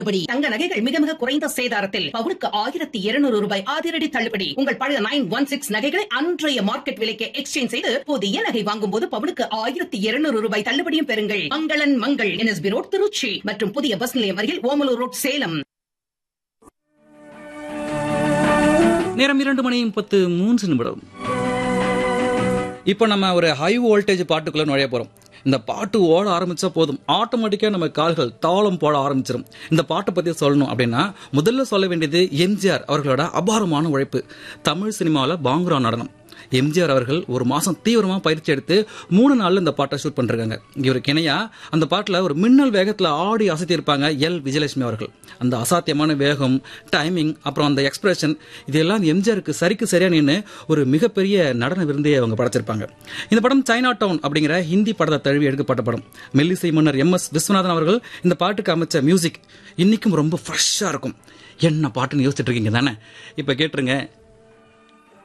தள்ளுபடி தங்க நகைகள் மிக மிக குறைந்த சேதாரத்தில் பவுனுக்கு ஆயிரத்தி இருநூறு ரூபாய் அதிரடி தள்ளுபடி உங்கள் பழைய நைன் ஒன் சிக்ஸ் நகைகளை அன்றைய மார்க்கெட் விலைக்கு எக்ஸ்சேஞ்ச் செய்து புதிய நகை வாங்கும் போது பவுனுக்கு ஆயிரத்தி இருநூறு ரூபாய் தள்ளுபடியும் பெறுங்கள் மங்களன் மங்கள் என்எஸ்பி ரோட் திருச்சி மற்றும் புதிய பஸ் நிலையம் அருகில் ஓமலூர் ரோட் சேலம் நேரம் இரண்டு மணி முப்பத்து மூன்று நிமிடம் இப்போ நம்ம ஒரு ஹை வோல்டேஜ் பாட்டுக்குள்ள நுழைய போறோம் இந்த பாட்டு ஓட ஆரம்பிச்சா போதும் ஆட்டோமேட்டிக்கா நம்ம கால்கள் தாளம் போட ஆரம்பிச்சிடும் இந்த பாட்டை பத்தி சொல்லணும் அப்படின்னா முதல்ல சொல்ல வேண்டியது எம்ஜிஆர் அவர்களோட அபாரமான உழைப்பு தமிழ் சினிமாவில் பாங்குரா நடனம் எம்ஜிஆர் அவர்கள் ஒரு மாசம் தீவிரமா பயிற்சி எடுத்து மூணு நாள்ல இந்த பாட்டை ஷூட் பண்றாங்க இவருக்கு இணையா அந்த பாட்டுல ஒரு மின்னல் வேகத்துல ஆடி அசத்தியிருப்பாங்க எல் விஜயலட்சுமி அவர்கள் அந்த அசாத்தியமான வேகம் டைமிங் அப்புறம் அந்த எக்ஸ்பிரஷன் இதெல்லாம் எம்ஜிஆருக்கு சரிக்கு சரியா நின்று ஒரு மிகப்பெரிய நடன விருந்தையை அவங்க படைச்சிருப்பாங்க இந்த படம் சைனா டவுன் அப்படிங்கிற ஹிந்தி படத்தை தழுவி எடுக்கப்பட்ட படம் மெல்லிசை மன்னர் எம் எஸ் விஸ்வநாதன் அவர்கள் இந்த பாட்டுக்கு அமைச்ச மியூசிக் இன்னைக்கும் ரொம்ப ஃப்ரெஷ்ஷா இருக்கும் என்ன பாட்டுன்னு யோசிச்சுட்டு இருக்கீங்க தானே இப்ப கேட்டுருங்க